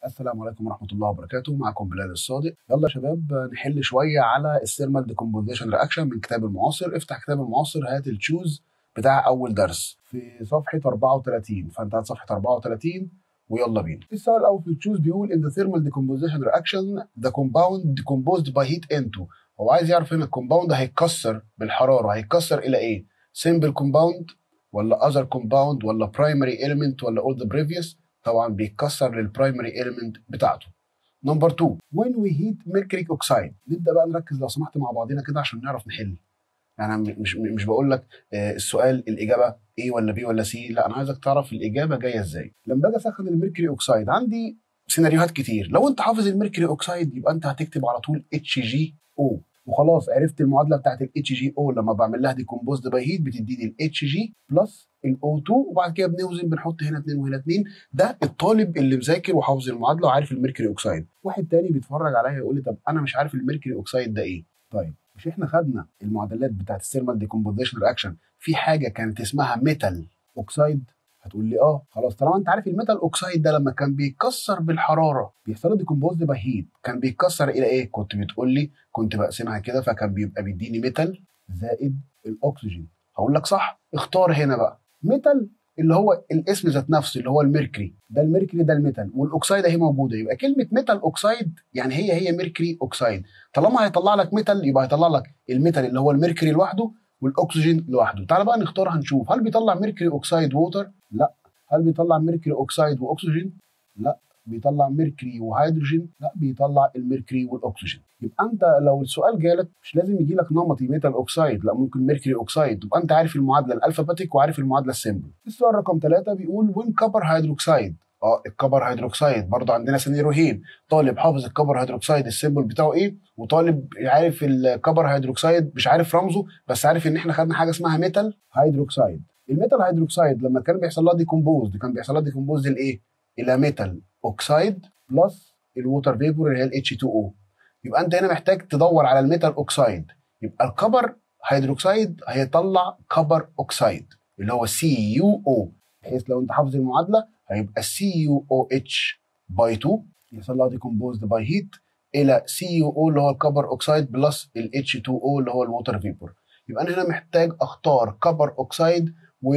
السلام عليكم ورحمه الله وبركاته معكم بلال الصادق يلا يا شباب نحل شويه على الثيرمال ديكومبوزيشن رياكشن من كتاب المعاصر افتح كتاب المعاصر هات التشوز بتاع اول درس في صفحه 34 فانت هات صفحه 34 ويلا بينا السؤال الاول في التشوز بيقول in the thermal decomposition reaction the compound decomposed by heat into هو عايز يعرف هنا الكومباوند هيتكسر بالحراره هيتكسر الى ايه simple compound ولا other compound ولا primary element ولا all the previous طبعا بيتكسر للبرايمري element بتاعته نمبر 2 when we heat mercury oxide نبدا بقى نركز لو سمحت مع بعضنا كده عشان نعرف نحل يعني أنا مش مش بقول لك السؤال الاجابه ايه ولا بي ولا سي لا انا عايزك تعرف الاجابه جايه ازاي لما باجي اسخن الميركوري اوكسايد عندي سيناريوهات كتير لو انت حافظ الميركوري اوكسايد يبقى انت هتكتب على طول اتش جي او وخلاص عرفت المعادله بتاعت الاتش جي او لما بعمل لها ديكومبوزد باي هيت بتديني الاتش جي بلس الاو 2 وبعد كده بنوزن بنحط هنا 2 وهنا 2 ده الطالب اللي مذاكر وحافظ المعادله وعارف الميركوري اوكسايد واحد تاني بيتفرج عليا يقول لي طب انا مش عارف الميركوري اوكسايد ده ايه طيب مش احنا خدنا المعادلات بتاعت الثيرمال ديكومبوزيشن رياكشن في حاجه كانت اسمها ميتال اوكسايد هتقول لي اه خلاص طالما انت عارف الميتال اوكسايد ده لما كان بيتكسر بالحراره بيحصل له ديكومبوزد باي هيت كان بيتكسر الى ايه كنت بتقول لي كنت بقسمها كده فكان بيبقى بيديني ميتال زائد الاكسجين هقول لك صح اختار هنا بقى ميتال اللي هو الاسم ذات نفسه اللي هو الميركوري ده الميركوري ده الميتال والاكسايد اهي موجوده يبقى كلمه ميتال اوكسايد يعني هي هي ميركوري اوكسايد طالما هيطلع لك ميتال يبقى هيطلع لك الميتال اللي هو الميركوري لوحده والاكسجين لوحده تعال بقى نختار هنشوف هل بيطلع ميركوري اوكسايد ووتر لا هل بيطلع ميركوري اوكسايد واكسجين لا بيطلع ميركوري وهيدروجين لا بيطلع الميركوري والاكسجين يبقى انت لو السؤال جالك مش لازم يجي لك نمطي ميتال اوكسايد لا ممكن ميركوري اوكسايد تبقى انت عارف المعادله الالفابيتيك وعارف المعادله السيمبل السؤال رقم ثلاثة بيقول وين كبر هيدروكسيد اه الكبر هيدروكسيد برضه عندنا سيناريوهين طالب حافظ الكبر هيدروكسيد السيمبل بتاعه ايه وطالب عارف الكبر هيدروكسيد مش عارف رمزه بس عارف ان احنا خدنا حاجه اسمها ميتال هيدروكسيد الميتال هيدروكسيد لما كان بيحصل لها ديكومبوز كان بيحصل لها ديكومبوز لايه الى ميتال اوكسيد بلس الووتر فيبور اللي هي الاتش 2 او يبقى انت هنا محتاج تدور على الميتال اوكسيد يبقى الكبر هيدروكسيد هيطلع كبر اوكسيد اللي هو سي يو او بحيث لو انت حافظ المعادله هيبقى سي يو او اتش باي 2 يحصل لها ديكومبوزد باي هيت الى سي يو او اللي هو الكبر اوكسيد بلس الاتش 2 او اللي هو الووتر فيبور يبقى انا هنا محتاج اختار كبر اوكسيد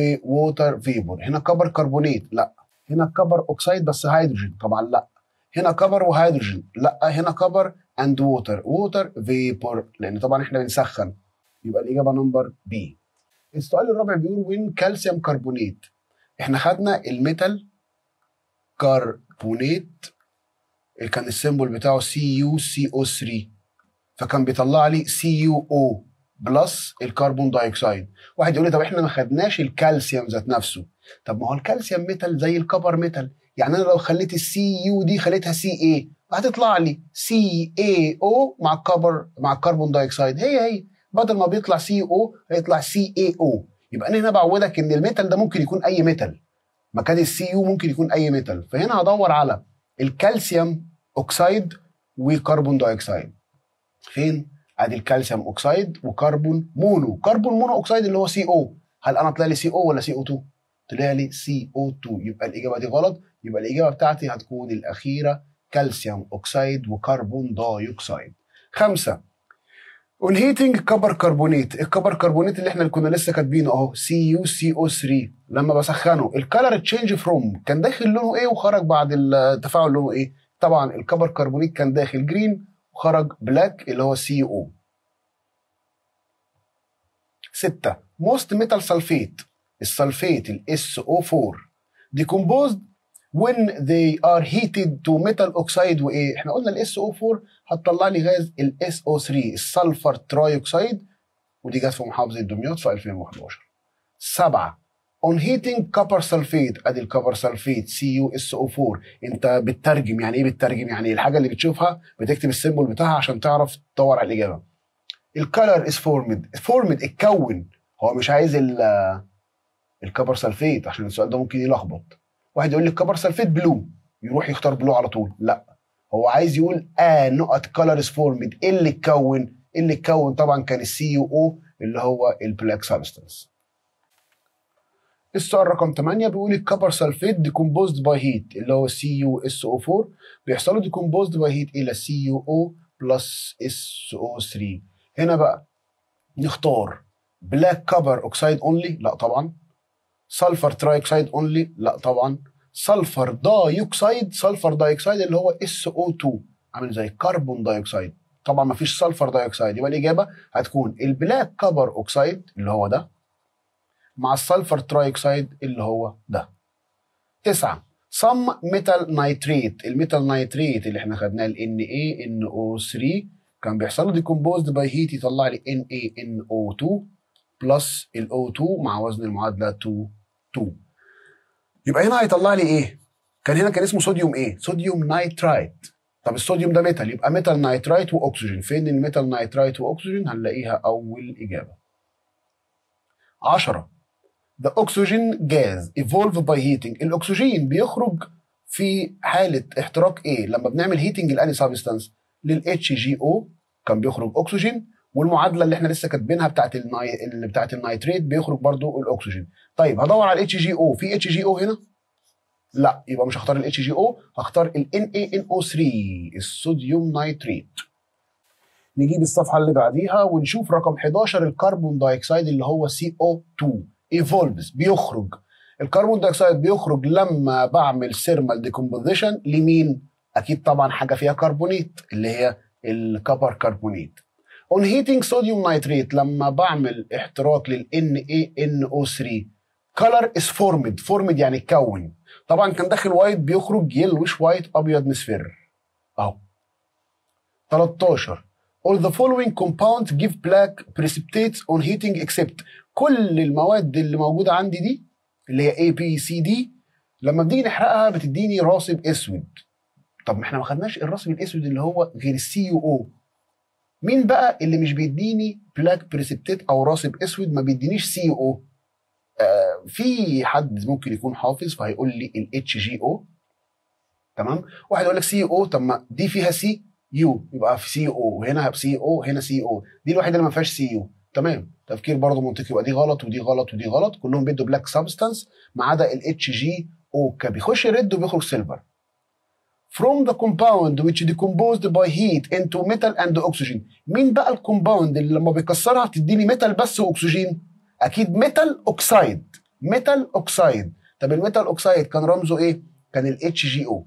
وووتر فيبور هنا كبر كربونيت لا هنا كبر اوكسيد بس هيدروجين طبعا لا هنا كبر وهيدروجين لا هنا كبر اند ووتر ووتر فيبور لان طبعا احنا بنسخن يبقى الاجابه نمبر بي السؤال الرابع بيقول وين كالسيوم كربونيت احنا خدنا الميتال كربونيت اللي كان السيمبل بتاعه سي يو سي او 3 فكان بيطلع لي سي يو او بلس الكربون دايوكسيد واحد يقول لي طب احنا ما خدناش الكالسيوم ذات نفسه طب ما هو الكالسيوم ميتال زي الكبر ميتال يعني انا لو خليت السي يو دي خليتها سي اي هتطلع لي سي اي او مع الكبر مع الكربون دايوكسيد هي هي بدل ما بيطلع سي او هيطلع سي اي او يبقى انا هنا بعودك ان الميتال ده ممكن يكون اي ميتال مكان السي يو ممكن يكون اي ميتال فهنا هدور على الكالسيوم اوكسيد وكربون دايوكسيد فين ادي الكالسيوم اوكسيد وكربون مونو كربون مونو اوكسيد اللي هو سي او هل انا طلع لي سي او ولا سي او 2 طلع لي سي او 2 يبقى الاجابه دي غلط يبقى الاجابه بتاعتي هتكون الاخيره كالسيوم اوكسيد وكربون دايوكسيد خمسة اون هيتنج كبر كربونيت الكبر كربونيت اللي احنا اللي كنا لسه كاتبينه اهو سي يو سي او 3 لما بسخنه الكالر تشينج فروم كان داخل لونه ايه وخرج بعد التفاعل لونه ايه طبعا الكبر كربونيت كان داخل جرين وخرج بلاك اللي هو سي او ستة موست ميتال سلفيت السلفيت ال SO4 decomposed when they are heated to metal oxide وايه؟ احنا قلنا ال SO4 هتطلع لي غاز ال SO3 السلفر ترايوكسيد ودي جت في محافظه دمياط في 2011. سبعه on heating copper sulfate ادي الكبر سلفيت CuSO4 انت بتترجم يعني ايه بتترجم؟ يعني الحاجه اللي بتشوفها بتكتب السيمبل بتاعها عشان تعرف تدور على الاجابه. الكالر از فورمد فورمد اتكون هو مش عايز الكبر سلفيت عشان السؤال ده ممكن يلخبط واحد يقول لي الكبر سلفيت بلو يروح يختار بلو على طول لا هو عايز يقول اه نقط كلر فورمد ايه اللي اتكون ايه اللي اتكون طبعا كان السي يو او اللي هو البلاك سبستانس السؤال رقم 8 بيقول الكبر سلفيت ديكومبوزد باي هيت اللي هو سي يو اس او 4 بيحصل له ديكومبوزد باي هيت الى سي يو او بلس اس او 3 هنا بقى نختار بلاك كبر اوكسايد اونلي لا طبعا سلفر ترايكسايد اونلي لا طبعا سلفر دايوكسايد سلفر دايوكسايد اللي هو اس او 2 عامل زي كربون دايوكسايد طبعا ما فيش سلفر دايوكسايد يبقى الاجابه هتكون البلاك كبر اوكسايد اللي هو ده مع السلفر ترايكسايد اللي هو ده تسعة صم ميتال نايتريت الميتال نايتريت اللي احنا خدناه ال NaNO3 كان بيحصل له ديكومبوزد باي هيت يطلع لي NaNO2 بلس ال O2 مع وزن المعادله 2 2 يبقى هنا هيطلع لي ايه؟ كان هنا كان اسمه صوديوم ايه؟ صوديوم نايترايت طب الصوديوم ده ميتال يبقى ميتال نايترايت واكسجين فين الميتال نايترايت واكسجين هنلاقيها اول اجابه 10 The oxygen gas evolve by heating الاكسجين بيخرج في حاله احتراق ايه لما بنعمل هيتنج لاني سبستانس للاتش جي او كان بيخرج اكسجين والمعادله اللي احنا لسه كاتبينها بتاعت الناي... اللي بتاعت النيتريت بيخرج برضو الاكسجين طيب هدور على الاتش جي او في اتش جي او هنا لا يبقى مش هختار الاتش جي او هختار ال NaNO3 الصوديوم نايتريت نجيب الصفحه اللي بعديها ونشوف رقم 11 الكربون دايوكسيد اللي هو CO2 ايفولفز بيخرج الكربون دايوكسيد بيخرج لما بعمل سيرمال ديكومبوزيشن لمين اكيد طبعا حاجه فيها كربونيت اللي هي الكبر كربونيت اون هيتنج صوديوم نايتريت لما بعمل احتراق لل NaNO3 color is formed formed يعني اتكون طبعا كان داخل وايت بيخرج يلوش وايت ابيض مصفر اهو 13 all the following compounds give black precipitates on heating except كل المواد اللي موجوده عندي دي اللي هي A B C D لما بنيجي نحرقها بتديني راسب اسود طب ما احنا ما خدناش الراسب الاسود اللي هو غير السي يو او مين بقى اللي مش بيديني بلاك بريسبتيت او راسب اسود ما بيدينيش سي يو او آه في حد ممكن يكون حافظ فهيقول لي الاتش جي او تمام واحد يقول لك سي او طب ما دي فيها سي يو يبقى في سي او هنا سي او هنا سي او دي الوحيده اللي ما فيهاش سي يو تمام تفكير برضه منطقي يبقى دي غلط ودي غلط ودي غلط كلهم بيدوا بلاك سبستانس ما عدا الاتش جي او كان بيخش ريد وبيخرج سيلفر from the compound which decomposed by heat into metal and oxygen مين بقى الكومباوند اللي لما بيكسرها تديني ميتال بس واكسجين اكيد ميتال اوكسايد ميتال اوكسايد طب الميتال اوكسايد كان رمزه ايه كان الاتش جي او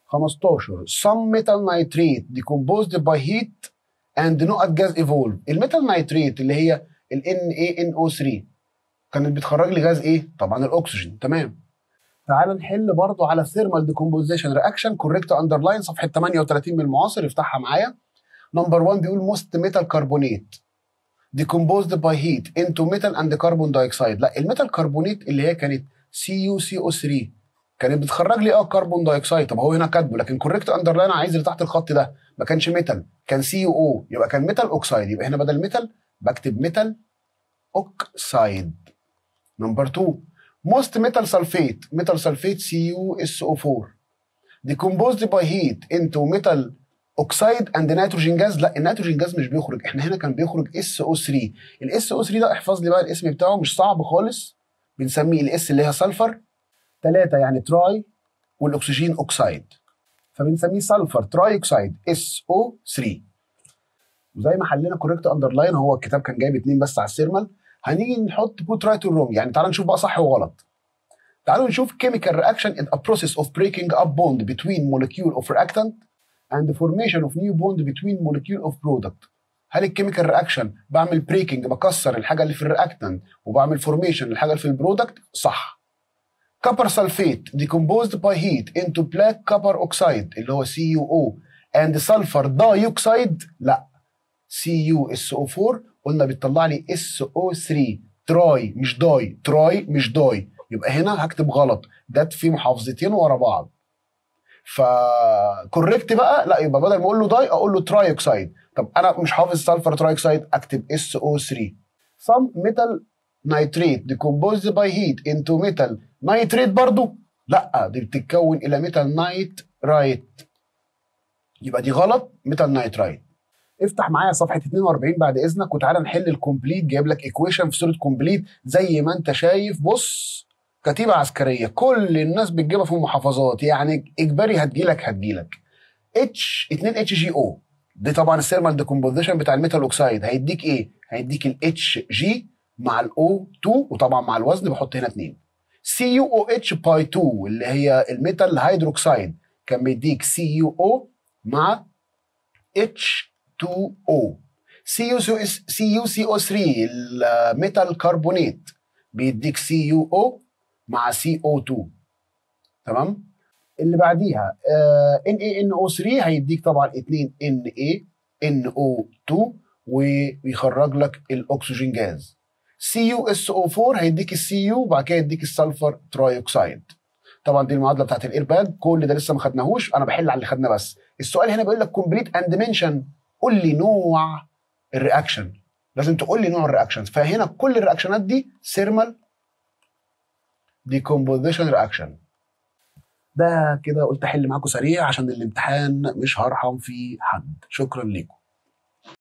15 some metal nitrate decomposed by heat and not gas evolve الميتال نايتريت اللي هي ال NaNO3 كانت بتخرج لي غاز ايه طبعا الاكسجين تمام تعال نحل برضو على ثيرمال ديكومبوزيشن رياكشن كوريكت اندرلاين صفحه 38 من المعاصر افتحها معايا نمبر 1 بيقول موست ميتال كربونيت decomposed by heat into metal and carbon dioxide لا الميتال كربونيت اللي هي كانت CuCO3 كانت بتخرج لي اه كربون دايوكسيد طب هو هنا كاتبه لكن كوريكت اندرلاين عايز اللي تحت الخط ده ما كانش ميتال كان سي او يبقى كان ميتال اوكسايد يبقى هنا بدل ميتال بكتب ميتال اوكسايد نمبر 2 most metal sulfate metal sulfate CuSO4 decomposed by heat into metal oxide and nitrogen gas لا النيتروجين جاز مش بيخرج احنا هنا كان بيخرج SO3 ال SO3 ده احفظ لي بقى الاسم بتاعه مش صعب خالص بنسميه الاس اللي هي سلفر ثلاثة يعني تراي والاكسجين اوكسايد فبنسميه سلفر تراي اوكسايد SO3 وزي ما حلينا كوريكت اندرلاين هو الكتاب كان جايب اتنين بس على السيرمال هنيجي نحط بوت رايت والرونج يعني تعالوا نشوف بقى صح وغلط تعالوا نشوف chemical reaction is a process of breaking up bond between molecule of reactant and the formation of new bond between molecule of product هل الكيميكال رياكشن بعمل بريكنج بكسر الحاجه اللي في الرياكتنت وبعمل فورميشن للحاجه اللي في البرودكت صح كبر سلفيت decomposed by heat into black copper oxide اللي هو CuO and sulfur dioxide لا CuSO4 قلنا بتطلع لي SO3 تراي مش داي تراي مش داي يبقى هنا هكتب غلط ده في محافظتين ورا بعض فكوريكت بقى لا يبقى بدل ما اقول له داي اقول له تراي اوكسايد طب انا مش حافظ سلفر تراي اوكسايد اكتب SO3 some metal nitrate decomposed by heat into metal nitrate برضو لا دي بتتكون الى ميتال نايترايت يبقى دي غلط ميتال نايترايت افتح معايا صفحه 42 بعد اذنك وتعالى نحل الكومبليت جايب لك ايكويشن في صوره كومبليت زي ما انت شايف بص كتيبه عسكريه كل الناس بتجيبها في المحافظات يعني اجباري هتجيلك هتجيلك اتش 2 اتش جي او دي طبعا الثيرمال ديكومبوزيشن بتاع الميتال اوكسايد هيديك ايه؟ هيديك الاتش جي مع الاو 2 وطبعا مع الوزن بحط هنا 2 سي يو او اتش باي 2 اللي هي الميتال هيدروكسايد كان بيديك سي يو او مع اتش 2 او سي يو سي يو سي او 3 الميتال كربونات بيديك سي يو او مع سي او 2 تمام اللي بعديها ان اي ان او 3 هيديك طبعا 2 ان اي ان او 2 ويخرج لك الاكسجين جاز سي يو اس او 4 هيديك السي يو وبعد كده يديك السلفر تراي اوكسايد طبعا دي المعادله بتاعت الايرباد كل ده لسه ما خدناهوش انا بحل على اللي خدناه بس السؤال هنا بيقول لك كومبليت اند منشن قول لي نوع الرياكشن لازم تقول لي نوع الرياكشن فهنا كل الرياكشنات دي سيرمال ديكومبوزيشن رياكشن ده كده قلت احل معاكم سريع عشان الامتحان مش هرحم فيه حد شكرا لكم